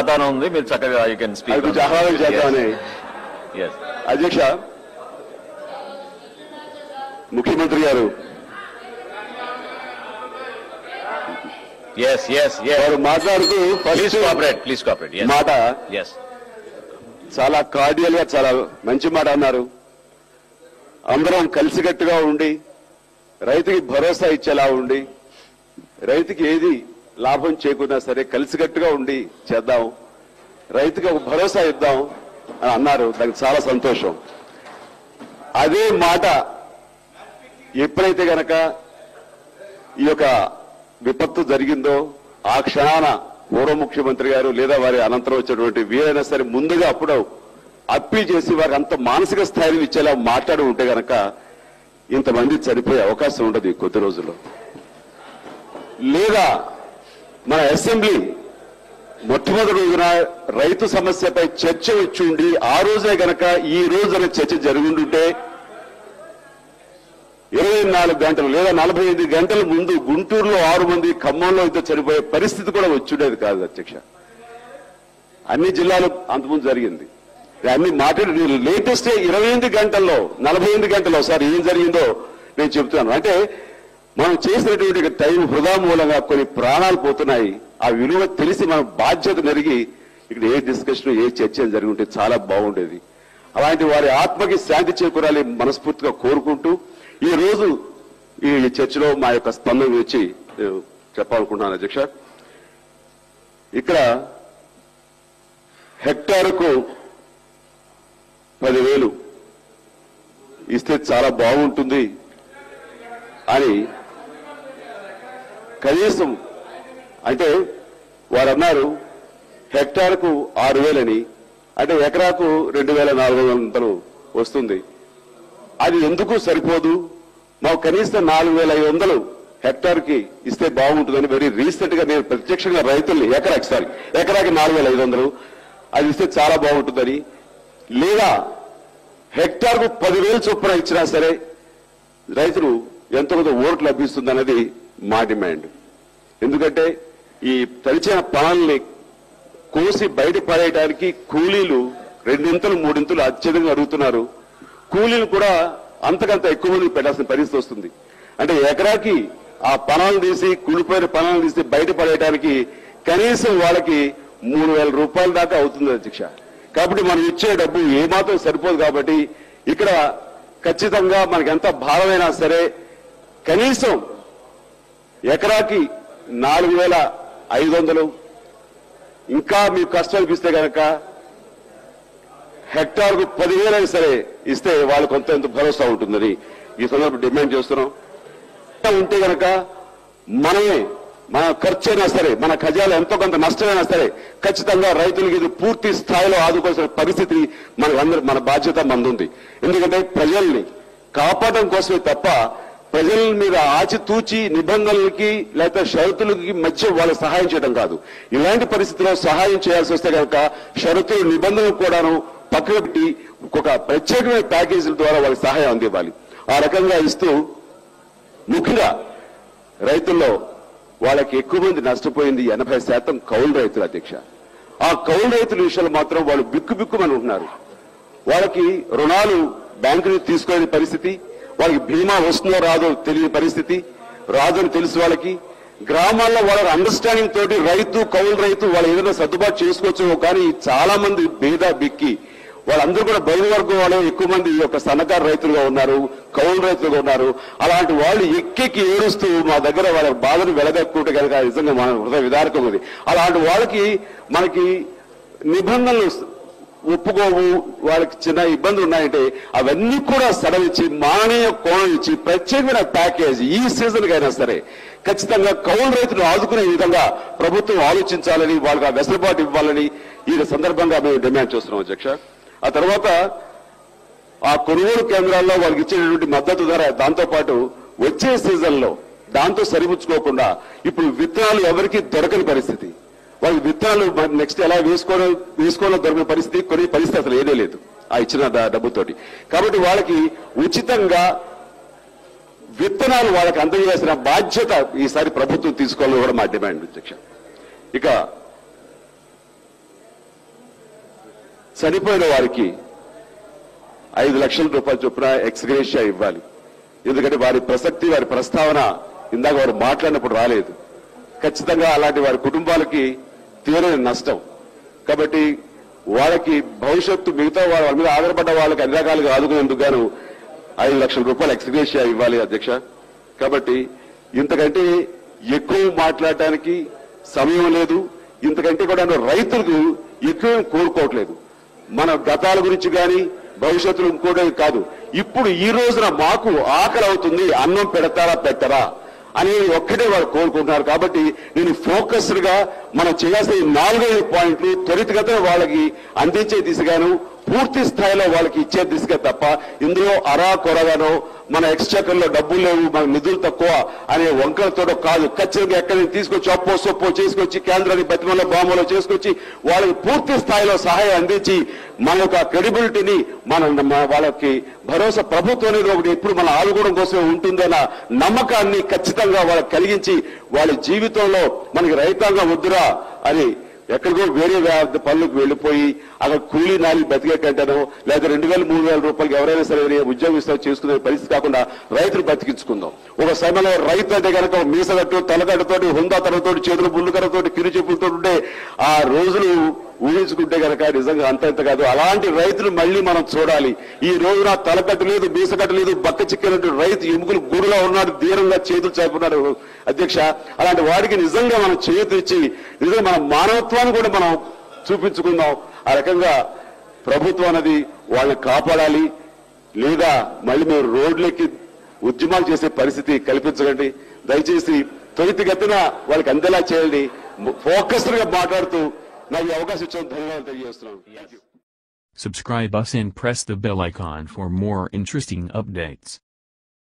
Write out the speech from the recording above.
సమాధానం ఉంది మీరు చక్కగా యూ కెన్ అది స్పీక్ కొంచెం ఆహ్వానం చేద్దామని అధ్యక్ష ముఖ్యమంత్రి గారు ఎస్ ఎస్ ఎస్ వారు మాట్లాడుతూ please first cooperate please cooperate మాట ఎస్ చాలా కార్డియల్ గా చాలా మంచి మాట అన్నారు అందరం కలిసికట్టుగా ఉండి రైతుకి భరోసా ఇచ్చేలా ఉండి రైతుకి ఏది లాభం చేకున్నా సరే కలిసికట్టుగా ఉండి చేద్దాం రైతుకి ఒక భరోసా ఇద్దాం అని అన్నారు దానికి చాలా సంతోషం అదే మాట ఎప్పుడైతే గనక ఈ యొక్క విపత్తు జరిగిందో ఆ క్షణాన పూర్వ ముఖ్యమంత్రి గారు లేదా వారి అనంతరం వచ్చినటువంటి వీరైనా సరే ముందుగా అప్పుడు అప్పీల్ చేసి వారికి అంత మానసిక స్థాయిని ఇచ్చేలా మాట్లాడి ఉంటే గనక ఇంతమంది చనిపోయే అవకాశం ఉండదు ఈ కొద్ది రోజుల్లో లేదా మన అసెంబ్లీ మొట్టమొదటి రోజున రైతు సమస్యపై చర్చ వచ్చి ఉండి ఆ రోజే గనక ఈ రోజున చర్చ జరుగుంటుంటే ఇరవై నాలుగు గంటలు లేదా నలభై ఐదు గంటల ముందు గుంటూరులో ఆరు మంది ఖమ్మంలో ఇద్దరు చనిపోయే పరిస్థితి కూడా వచ్చుండేది కాదు అధ్యక్ష అన్ని జిల్లాలు అంతకుముందు జరిగింది అన్ని మాట్లాడి లేటెస్ట్ ఇరవై ఎనిమిది గంటల్లో నలభై ఎనిమిది గంటల్లో సార్ ఏం జరిగిందో నేను చెప్తున్నాను అంటే మనం చేసినటువంటి టైం వృధా మూలంగా కొన్ని ప్రాణాలు పోతున్నాయి ఆ విలువ తెలిసి మన బాధ్యత మెరిగి ఇక్కడ ఏ డిస్కషన్ ఏ చర్చ జరిగి ఉంటే చాలా బాగుండేది అలాంటి వారి ఆత్మకి శాంతి చేకూరాలి మనస్ఫూర్తిగా కోరుకుంటూ ఈ రోజు ఈ చర్చలో మా యొక్క స్పందన గురించి నేను చెప్పాలనుకుంటున్నాను అధ్యక్ష ఇక్కడ హెక్టార్కు పదివేలు ఇస్తే చాలా బాగుంటుంది అని కనీసం అంటే వారు అన్నారు హెక్టార్కు ఆరు వేలని అంటే ఎకరాకు రెండు వేల నాలుగు వందలు వస్తుంది అది ఎందుకు సరిపోదు మాకు కనీసం నాలుగు వేల ఐదు వందలు హెక్టార్ కి ఇస్తే బాగుంటుందని వెరీ రీసెంట్ గా నేను ప్రత్యక్షంగా రైతుల్ని ఎకరాకి సారీ ఎకరాకి నాలుగు వేల ఐదు వందలు అది ఇస్తే చాలా బాగుంటుందని లేదా హెక్టార్ కు పదివేలు చొప్పున ఇచ్చినా సరే రైతులు ఎంతో కొంత ఓట్లు లభిస్తుంది అనేది మా డిమాండ్ ఎందుకంటే ఈ తలిచిన పనుల్ని కోసి బయట పడేయడానికి కూలీలు రెండింతలు మూడింతలు అత్యధికంగా అడుగుతున్నారు కూలీలు కూడా అంతకంత ఎక్కువ మంది పెట్టాల్సిన పరిస్థితి వస్తుంది అంటే ఎకరాకి ఆ పనాలను తీసి కూలిపోయిన పనాలను తీసి బయట పడేయడానికి కనీసం వాళ్ళకి మూడు వేల రూపాయల దాకా అవుతుంది అధ్యక్ష కాబట్టి మనం ఇచ్చే డబ్బు ఏమాత్రం సరిపోదు కాబట్టి ఇక్కడ ఖచ్చితంగా మనకి ఎంత భారమైనా సరే కనీసం ఎకరాకి నాలుగు వేల ఐదు వందలు ఇంకా మీకు కష్టం అనిపిస్తే కనుక హెక్టార్కు పదివేలైనా సరే ఇస్తే వాళ్ళు కొంత ఎంత భరోసా ఉంటుందని ఈ సందర్భం డిమాండ్ చేస్తున్నాం ఉంటే గనక మనమే మన ఖర్చు అయినా సరే మన ఖజాలు ఎంతో కొంత నష్టమైనా సరే ఖచ్చితంగా రైతులకి ఇది పూర్తి స్థాయిలో ఆదుకోవాల్సిన పరిస్థితి మన అందరి మన బాధ్యత మందుంది ఎందుకంటే ప్రజల్ని కాపాడడం కోసమే తప్ప ప్రజల మీద ఆచితూచి నిబంధనలకి లేకపోతే షరతులకి మధ్య వాళ్ళకి సహాయం చేయడం కాదు ఇలాంటి పరిస్థితుల్లో సహాయం చేయాల్సి వస్తే కనుక షరతులు నిబంధనలు కూడాను పక్కన పెట్టి ఒక ప్రత్యేకమైన ప్యాకేజీల ద్వారా వాళ్ళకి సహాయం అందివ్వాలి ఆ రకంగా ఇస్తూ ముఖ్యంగా రైతుల్లో వాళ్ళకి ఎక్కువ మంది నష్టపోయింది ఎనభై శాతం కౌలు రైతుల అధ్యక్ష ఆ కౌలు రైతుల విషయంలో మాత్రం వాళ్ళు బిక్కు బిక్కుమని ఉంటున్నారు వాళ్ళకి రుణాలు బ్యాంకు నుంచి తీసుకోలేని పరిస్థితి వాళ్ళకి బీమా వస్తుందో రాదో తెలియని పరిస్థితి రాదని తెలుసు వాళ్ళకి గ్రామాల్లో వాళ్ళ అండర్స్టాండింగ్ తోటి రైతు కౌలు రైతు వాళ్ళు ఏదైనా సర్దుబాటు చేసుకోవచ్చు కానీ చాలా మంది బీద బిక్కి వాళ్ళందరూ కూడా బయలు వర్గం వాళ్ళే ఎక్కువ మంది ఈ యొక్క సన్నకారు రైతులుగా ఉన్నారు కౌలు రైతులుగా ఉన్నారు అలాంటి వాళ్ళు ఎక్కెక్కి ఏడుస్తూ మా దగ్గర వాళ్ళ బాధను వెలగక్కుంటే కనుక నిజంగా మన హృదయ విదారకం ఉంది అలాంటి వాళ్ళకి మనకి నిబంధనలు ఒప్పుకోవు వాళ్ళకి చిన్న ఇబ్బందులు ఉన్నాయంటే అవన్నీ కూడా సడలించి మాననీయ కోణం ఇచ్చి ప్రత్యేకమైన ప్యాకేజ్ ఈ సీజన్ అయినా సరే ఖచ్చితంగా కౌలు రైతులు ఆదుకునే విధంగా ప్రభుత్వం ఆలోచించాలని వాళ్ళకి ఆ వెసులుబాటు ఇవ్వాలని ఈ సందర్భంగా మేము డిమాండ్ చేస్తున్నాం అధ్యక్ష ఆ తర్వాత ఆ కొనుగోలు కేంద్రాల్లో వాళ్ళకి ఇచ్చేటటువంటి మద్దతు ధర దాంతో పాటు వచ్చే సీజన్ లో దాంతో సరిపుచ్చుకోకుండా ఇప్పుడు విత్తనాలు ఎవరికి దొరకని పరిస్థితి వాళ్ళకి విత్తనాలు నెక్స్ట్ ఎలా వేసుకోవడం వేసుకోవాలో దొరికిన పరిస్థితి కొన్ని పరిస్థితి అసలు ఏదే లేదు ఆ ఇచ్చిన డ- డబ్బుతోటి కాబట్టి వాళ్ళకి ఉచితంగా విత్తనాలు వాళ్ళకి అందజేయాల్సిన బాధ్యత ఈసారి ప్రభుత్వం తీసుకోవాలని కూడా మా డిమాండ్ అధ్యక్ష ఇక చనిపోయిన వారికి ఐదు లక్షల రూపాయల చొప్పున ఎక్స్గ్రేషియా ఇవ్వాలి ఎందుకంటే వారి ప్రసక్తి వారి ప్రస్తావన ఇందాక వారు మాట్లాడినప్పుడు రాలేదు ఖచ్చితంగా అలాంటి వారి కుటుంబాలకి తీరని నష్టం కాబట్టి వాళ్ళకి భవిష్యత్తు మిగతా వాళ్ళ వాళ్ళ మీద ఆధారపడ్డ వాళ్ళకి అన్ని రకాలుగా ఆదుకునేందుకు గాను ఐదు లక్షల రూపాయలు ఎక్స్గ్రేషియా ఇవ్వాలి అధ్యక్ష కాబట్టి ఇంతకంటే ఎక్కువ మాట్లాడటానికి సమయం లేదు ఇంతకంటే కూడా రైతులకు ఎక్కువ కోరుకోవట్లేదు మన గతాల గురించి కానీ భవిష్యత్తులో ఇంకోటే కాదు ఇప్పుడు ఈ రోజున మాకు ఆకలి అవుతుంది అన్నం పెడతారా పెట్టరా అనేది ఒక్కటే వాళ్ళు కోరుకుంటున్నారు కాబట్టి నేను ఫోకస్డ్ గా మనం చేయాల్సిన ఈ నాలుగైదు పాయింట్లు త్వరితగతిన వాళ్ళకి అందించే దిశగాను పూర్తి స్థాయిలో వాళ్ళకి ఇచ్చే దిశగా తప్ప ఇందులో అరా కొరగానో మన ఎక్స్చకర్ లో డబ్బులు లేవు మన నిధులు తక్కువ అనే వంకలతో కాదు ఖచ్చితంగా ఎక్కడి నుంచి తీసుకొచ్చి అప్పో సొప్పో చేసుకొచ్చి కేంద్రానికి బతిమలో బాంబులో చేసుకొచ్చి వాళ్ళకి పూర్తి స్థాయిలో సహాయం అందించి మన యొక్క క్రెడిబిలిటీని మన మన వాళ్ళకి భరోసా ప్రభుత్వం అనేది ఒకటి ఎప్పుడు మన ఆదుకోవడం కోసం ఉంటుందన్న నమ్మకాన్ని ఖచ్చితంగా వాళ్ళకి కలిగించి వాళ్ళ జీవితంలో మనకి రైతాంగం వద్దురా అని ఎక్కడికో వేరే వ్యా- పనులకు వెళ్లిపోయి అక్కడ కూలీ నాలి బతికే కంటేనో లేదా రెండు వేల మూడు వేల రూపాయలకి ఎవరైనా సరే వేరే ఉద్యోగం ఇస్తా చేసుకునే పరిస్థితి కాకుండా రైతులు బతికించుకుందాం ఒక సమయంలో రైతు అంటే కనుక మీసగట్టు తలగడ్డతోటి హుందాతనతోటి చేతులు బుల్లుకరతోటి కిరు చెప్పులతో ఉంటే ఆ రోజులు ఊహించుకుంటే కనుక నిజంగా అంత ఇంత కాదు అలాంటి రైతులు మళ్ళీ మనం చూడాలి ఈ రోజున తలకట్టు లేదు మీసకట్టు లేదు బక్క చిక్కినట్టు రైతు ఎముకలు గుడిలో ఉన్నాడు ధీరంగా చేతులు చాపున్నాడు అధ్యక్ష అలాంటి వాడికి నిజంగా మనం చేతులు ఇచ్చి నిజంగా మన మానవత్వాన్ని కూడా మనం చూపించుకుందాం ఆ రకంగా ప్రభుత్వం అనేది వాళ్ళని కాపాడాలి లేదా మళ్ళీ మేము రోడ్లెక్కి ఉద్యమాలు చేసే పరిస్థితి కల్పించకండి దయచేసి త్వరితగతిన వాళ్ళకి అందేలా చేయండి ఫోకస్డ్ గా మాట్లాడుతూ నాకు ఈ అవకాశం ఇచ్చిన ధన్యవాదాలు తెలియజేస్తున్నాను Thank you. Subscribe us and press the bell icon for more interesting updates.